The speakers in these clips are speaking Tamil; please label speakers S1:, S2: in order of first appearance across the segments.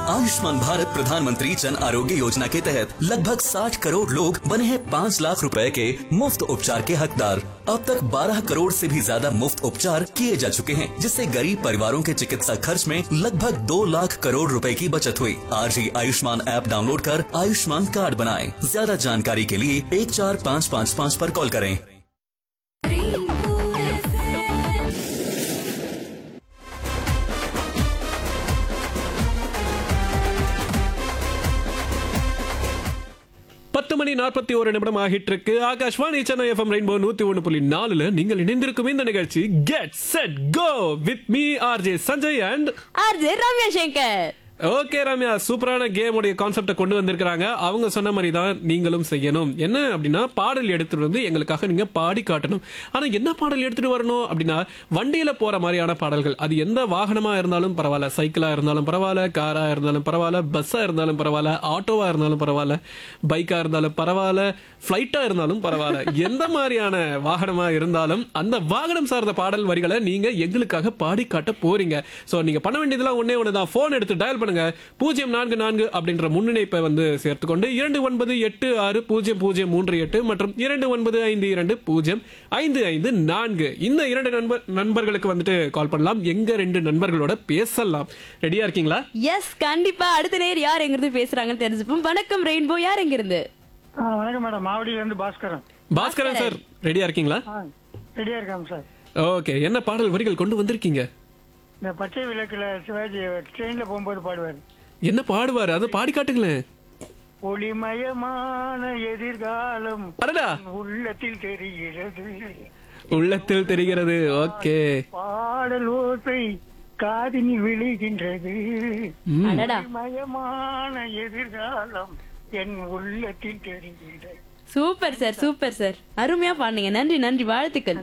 S1: आयुष्मान भारत प्रधानमंत्री जन आरोग्य योजना के तहत लगभग 60 करोड़ लोग बने हैं 5 लाख रुपए के मुफ्त उपचार के हकदार अब तक 12 करोड़ से भी ज्यादा मुफ्त उपचार किए जा चुके हैं जिससे गरीब परिवारों के चिकित्सा खर्च में लगभग 2 लाख करोड़ रुपए की बचत हुई आज ही आयुष्मान ऐप डाउनलोड कर आयुष्मान कार्ड बनाएं ज्यादा जानकारी के लिए एक चार पाँच पाँच पाँच पर कॉल करें
S2: பத்து மணி நாற்பத்தி ஒரு நிமிடம் ஆகிட்டு இருக்கு ஆகாஷ்வாணி சென்னை எஃப்எம் ரெயின்போ நூத்தி ஒன்று புள்ளி நாலுல நீங்கள் இணைந்திருக்கும் இந்த நிகழ்ச்சி get set go with me RJ Sanjay and
S3: RJ Ramya Shankar
S2: okay Ramya சூப்பரான கேம் உடைய கான்செப்டை கொண்டு வந்திருக்காங்க அவங்க சொன்ன மாதிரி தான் நீங்களும் செய்யணும் என்ன அப்படின்னா பாடல் எடுத்துட்டு வந்து எங்களுக்காக நீங்க பாடி காட்டணும் ஆனா என்ன பாடல் எடுத்துட்டு வரணும் அப்படின்னா வண்டியில போற மாதிரியான பாடல்கள் அது எந்த வாகனமா இருந்தாலும் பரவாயில்ல சைக்கிளா இருந்தாலும் பரவாயில்ல காரா இருந்தாலும் பரவாயில்ல பஸ்ஸா இருந்தாலும் பரவாயில்ல ஆட்டோவா இருந்தாலும் பரவாயில்ல பைக்கா இருந்தாலும் பரவாயில்ல ஃபிளைட்டா இருந்தாலும் பரவாயில்ல எந்த மாதிரியான வாகனமா இருந்தாலும் அந்த வாகனம் சார்ந்த பாடல் வரிகளை நீங்க எங்களுக்காக பாடி காட்ட போறீங்க சோ நீங்க பண்ண வேண்டியதெல்லாம் ஒண்ணே ஒண்ணுதான் போன் எடுத்து டயல் பண்ணுங்க பூஜ்ஜியம் நான்கு நான்கு அப்படின்ற முன்னிணைப்பை வந்து சேர்த்துக்கொண்டு இரண்டு ஒன்பது எட்டு ஆறு பூஜ்ஜியம் பூஜ்ஜியம் மூன்று எட்டு மற்றும் இரண்டு ஒன்பது ஐந்து இரண்டு பூஜ்ஜியம் ஐந்து ஐந்து நான்கு இந்த இரண்டு நண்பர் நண்பர்களுக்கு வந்துட்டு கால் பண்ணலாம் எங்க ரெண்டு நண்பர்களோட பேசலாம் ரெடியா இருக்கீங்களா
S3: எஸ் கண்டிப்பா அடுத்த நேர் யார் எங்கிருந்து பேசுறாங்கன்னு தெரிஞ்சுப்போம் வணக்கம் ரெயின்போ யார் எங்கிருந்து
S4: ஆ, வணக்கம் மேடம் மாவடியில இருந்து பாஸ்கரன்
S2: பாஸ்கரன் சார் ரெடியா இருக்கீங்களா
S4: ஆ, ரெடியா இருக்காங்க சார்
S2: ஓகே என்ன பாடல் வரிகள் கொண்டு வந்திருக்கீங்க
S4: இந்த பச்சை விளக்குல சிவாஜி ட்ரெயின்ல போகும்போது பாடுவார்
S2: என்ன பாடுவாரு அதை பாடி காட்டுங்களேன்
S4: ஒளிமயமான எதிர்காலம்
S2: அடடா
S4: உள்ளத்தில் தெரிகிறது
S2: உள்ளத்தில் தெரிகிறது ஓகே
S4: பாடல் ஓசை காதினில் விழுகின்றது
S3: அடடா
S4: ஒளிமயமான எதிர்காலம் என் உள்ளத்தில் தெரிகிறது
S3: சூப்பர் சார் சூப்பர் சார் அருமையா பாடுங்க நன்றி நன்றி வாழ்த்துக்கள்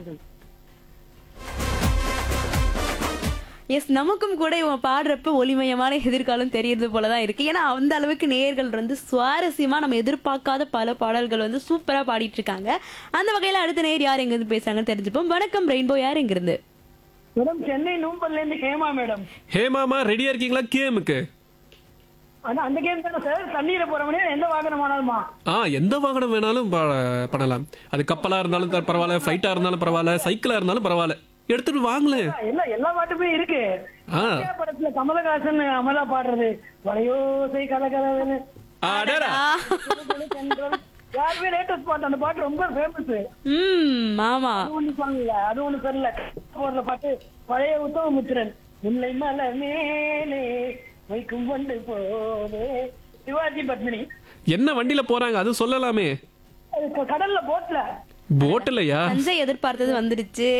S3: எஸ் நமக்கும் கூட இவன் பாடுறப்ப ஒளிமயமான எதிர்காலம் தெரியறது போலதான் இருக்கு ஏன்னா அந்த அளவுக்கு நேயர்கள் வந்து சுவாரஸ்யமா நம்ம எதிர்பார்க்காத பல பாடல்கள் வந்து சூப்பரா பாடிட்டு இருக்காங்க அந்த வகையில அடுத்த நேர் யார் எங்க இருந்து பேசுறாங்கன்னு தெரிஞ்சுப்போம் வணக்கம் ரெயின்போ யார் எங்க இருந்து
S4: மேடம் சென்னை நூம்பல்ல இருந்து ஹேமா மேடம்
S2: ஹேமாமா ரெடியா இருக்கீங்களா கேமுக்கு
S4: ஆனா அந்த கேம் தானே சார் தண்ணீர போறவனே எந்த வாகனமானாலுமா
S2: ஆ எந்த வாகனம் வேணாலும் பா- பண்ணலாம் அது கப்பலா இருந்தாலும் த- பரவாயில்ல ஃபிளைட்டா இருந்தாலும் பரவாயில்ல சைக்கிளா இருந்தாலும் பரவாயில்ல எடுத்துட்டு வாங்களேன்
S4: எல்லா எல்லா பாட்டுமே இருக்கு
S2: ஆ
S4: இந்தியா படத்துல கமலஹாசன் அமலா பாடுறது வளையோசை கலகலன்னு
S2: அடடா
S4: யாருமே லேட்டஸ்ட் பாட்டு அந்த பாட்டு ரொம்ப ஃபேமஸ்
S3: ம் ஆமா
S4: அது ஒண்ணு சொல்லல அது ஒண்ணு சொல்லல போடுற பாட்டு பழைய உத்தம முத்திரன் முல்லை மலை மேலே வைக்கும் கொண்டு போதே சிவாஜி பத்மினி
S2: என்ன வண்டியில போறாங்க அது சொல்லலாமே
S4: அது இப்ப கடல்ல போட்ல
S2: போட்டலையா
S3: சஞ்சய் எதிர்பார்த்தது வந்துடுச்சு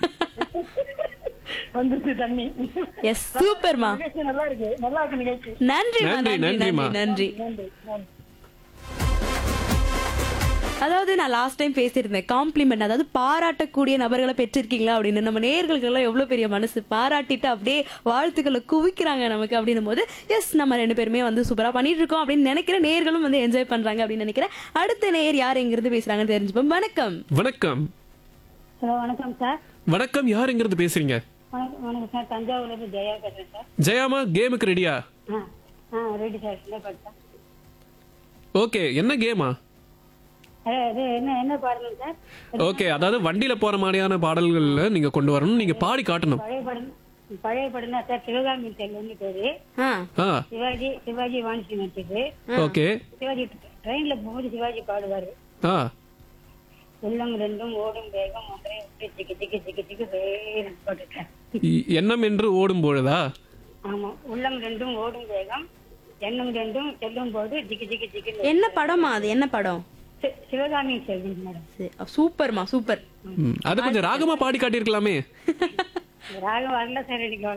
S4: வந்துச்சு தண்ணி
S3: எஸ் சூப்பர்மா
S4: நிகழ்ச்சி நல்லா இருக்கு நல்லா இருக்கு நிகழ்ச்சி
S3: நன்றிமா
S2: நன்றி,
S3: நன்றி நன்றி
S2: நன்றிம்மா.
S3: நன்றி
S4: நன்றி நன்றி
S3: அதாவது நான் லாஸ்ட் டைம் பேசியிருந்தேன் காம்ப்ளிமெண்ட் அதாவது பாராட்டக்கூடிய நபர்களை பெற்றிருக்கீங்களா அப்படின்னு நம்ம நேர்களுக்கெல்லாம் எவ்வளவு பெரிய மனசு பாராட்டிட்டு அப்படியே வாழ்த்துக்களை குவிக்கிறாங்க நமக்கு அப்படின்னும் போது எஸ் நம்ம ரெண்டு பேருமே வந்து சூப்பரா பண்ணிட்டு இருக்கோம் அப்படின்னு நினைக்கிற நேர்களும் வந்து என்ஜாய் பண்றாங்க அப்படின்னு நினைக்கிறேன் அடுத்த நேர் யார் எங்கிருந்து பேசுறாங்கன்னு தெரிஞ்சுப்போம் வணக்கம்
S2: வணக்கம்
S5: ஹலோ வணக்கம் சார்
S2: வணக்கம் யார் எங்கிருந்து பேசுறீங்க
S5: வணக்கம் வணக்கம் சார் தஞ்சாவூர்ல இருந்து ஜெயா பேசுறேன் சார்
S2: ஜெயாமா கேமுக்கு ரெடியா
S5: ஆ ஆ ரெடி சார் என்ன பாட்டு
S2: ஓகே என்ன கேமா
S5: இது என்ன என்ன பாடணும் சார்
S2: ஓகே அதாவது வண்டியில போற மாதிரியான பாடல்கள்ல நீங்க கொண்டு வரணும் நீங்க பாடி காட்டணும்
S5: பழைய படம் பழைய படம்னா சார் சிவகாமி செல்வன்னு பேரு
S3: ஆ
S2: ஆ
S5: சிவாஜி சிவாஜி வாணிசி நடிச்சது
S2: ஓகே
S5: சிவாஜி ட்ரெயின்ல போகும்போது சிவாஜி பாடுவாரு
S2: ஆ
S5: உள்ளம் ரெண்டும் ஓடும் வேகம் ஒன்றை விட்டு சிக்கி சிக்கி சிக்கி சிக்கி வேறு போட்டுட்டேன்
S2: இ- எண்ணம் என்று ஓடும் பொழுதா
S5: ஆமா உள்ளம் ரெண்டும் ஓடும் வேகம் எண்ணம் ரெண்டும் செல்லும் போது ஜிக்கி ஜிக்கி ஜிக்கி
S3: என்ன படமா அது என்ன படம்
S5: சி- சிவகாமி செல்வன் மேடம்
S3: சரி, சூப்பர்மா சூப்பர்
S2: ம், அது கொஞ்சம் ராகமா பாடி காட்டியிருக்கலாமே
S5: ராகம் வரல சார் எனக்கு